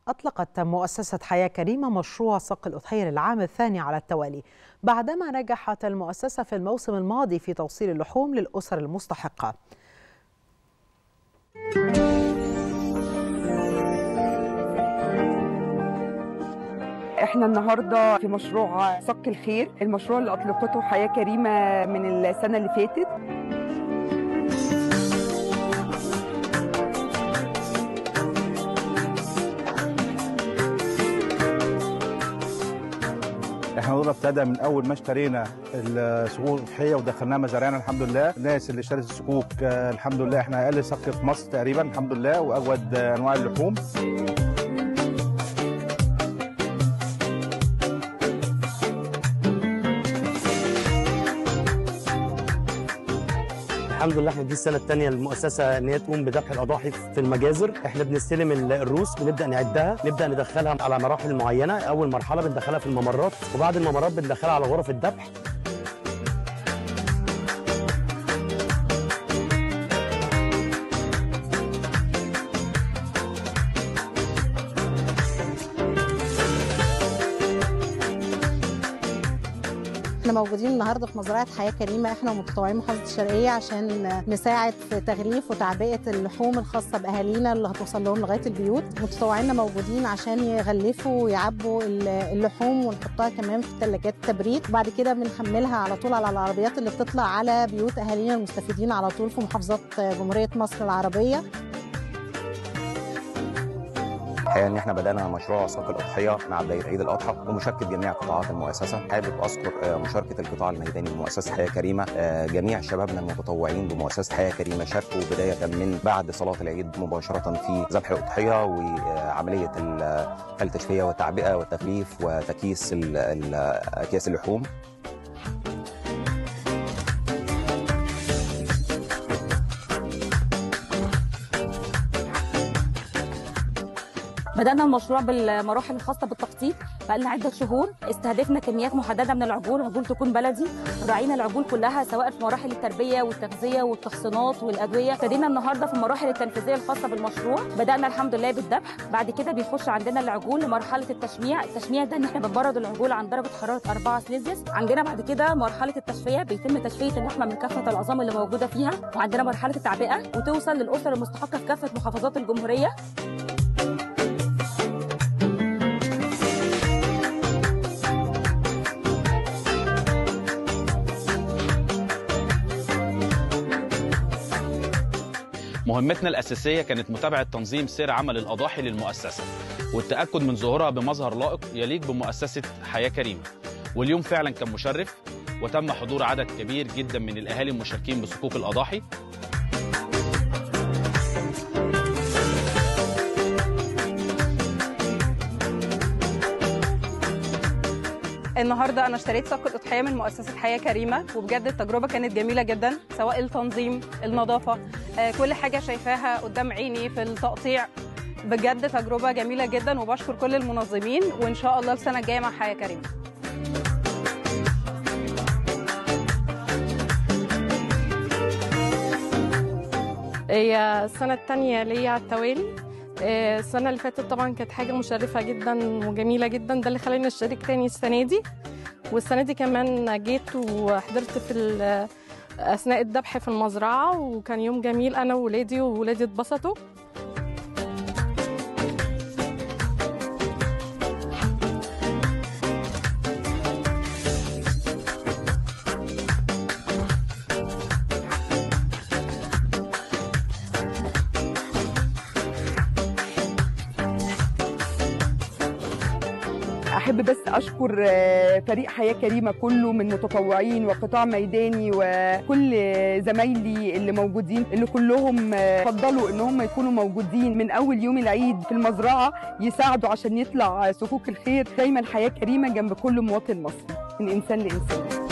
أطلقت مؤسسة حياة كريمة مشروع سق الأضحية للعام الثاني على التوالي بعدما نجحت المؤسسة في الموسم الماضي في توصيل اللحوم للأسر المستحقة احنا النهارده في مشروع صك الخير المشروع اللي اطلقته حياه كريمه من السنه اللي فاتت احنا الموضوع ابتدى من اول ما اشترينا الصكوك الضحيه ودخلناها مزارعنا الحمد لله الناس اللي اشترت الصكوك آه، الحمد لله احنا اقل صك في مصر تقريبا الحمد لله واجود آه، انواع اللحوم الحمد لله احنا دي السنه الثانيه للمؤسسه ان هي تقوم بذبح الاضاحي في المجازر احنا بنستلم ال- الروس بنبدا نعدها نبدا ندخلها على مراحل معينه اول مرحله بندخلها في الممرات وبعد الممرات بندخلها على غرف الذبح احنا موجودين النهارده في مزرعه حياه كريمه احنا ومتطوعين محافظه الشرقيه عشان نساعد في تغليف وتعبئه اللحوم الخاصه باهالينا اللي هتوصل لهم لغايه البيوت متطوعينا موجودين عشان يغلفوا ويعبوا اللحوم ونحطها كمان في ثلاجات تبريد وبعد كده بنحملها على طول على العربيات اللي بتطلع على بيوت اهالينا المستفيدين على طول في محافظات جمهوريه مصر العربيه الحقيقه ان احنا بدانا مشروع سوق الاضحيه مع بدايه عيد الاضحى ومشاركه جميع قطاعات المؤسسه حابب اذكر آه، مشاركه القطاع الميداني بمؤسسه حياه كريمه آه، جميع شبابنا المتطوعين بمؤسسه حياه كريمه شاركوا بدايه من بعد صلاه العيد مباشره في ذبح الاضحيه وعمليه ال- التشفيه والتعبئه والتغليف وتكييس ال- ال- اكياس اللحوم بدأنا المشروع بالمراحل الخاصة بالتخطيط بقالنا عدة شهور استهدفنا كميات محددة من العجول عجول تكون بلدي راعينا العجول كلها سواء في مراحل التربية والتغذية والتحصينات والأدوية ابتدينا النهاردة في المراحل التنفيذية الخاصة بالمشروع بدأنا الحمد لله بالذبح بعد كده بيخش عندنا العجول لمرحلة التشميع التشميع ده ان احنا بنبرد العجول عن درجة حرارة 4 سلسيوس عندنا بعد كده مرحلة التصفية بيتم تصفية اللحمة من كافة العظام اللي موجودة فيها وعندنا مرحلة التعبئة وتوصل للأسر المستحقة في كافة محافظات الجمهورية مهمتنا الأساسية كانت متابعة تنظيم سير عمل الأضاحي للمؤسسة والتأكد من ظهورها بمظهر لائق يليق بمؤسسة حياة كريمة واليوم فعلا كان مشرف وتم حضور عدد كبير جدا من الأهالي المشاركين بصكوك الأضاحي النهارده انا اشتريت صك الاضحيه من مؤسسه حياه كريمه وبجد التجربه كانت جميله جدا سواء التنظيم النظافه آه، كل حاجه شايفاها قدام عيني في التقطيع بجد تجربه جميله جدا وبشكر كل المنظمين وان شاء الله السنه الجايه مع حياه كريمه هي السنة التانية ليا على التوالي آه، السنة اللي فاتت طبعا كانت حاجة مشرفة جدا وجميلة جدا ده اللي خلاني اشترك تاني السنة دي والسنة دي كمان جيت وحضرت في ال- أثناء الذبح في المزرعة وكان يوم جميل أنا وولادي وولادي اتبسطوا احب بس اشكر آه، فريق حياه كريمه كله من متطوعين وقطاع ميداني وكل زمايلي اللي موجودين اللي كلهم آه، فضلوا ان هم يكونوا موجودين من اول يوم العيد في المزرعه يساعدوا عشان يطلع صكوك الخير دايما حياه كريمه جنب كل مواطن مصري من انسان لانسان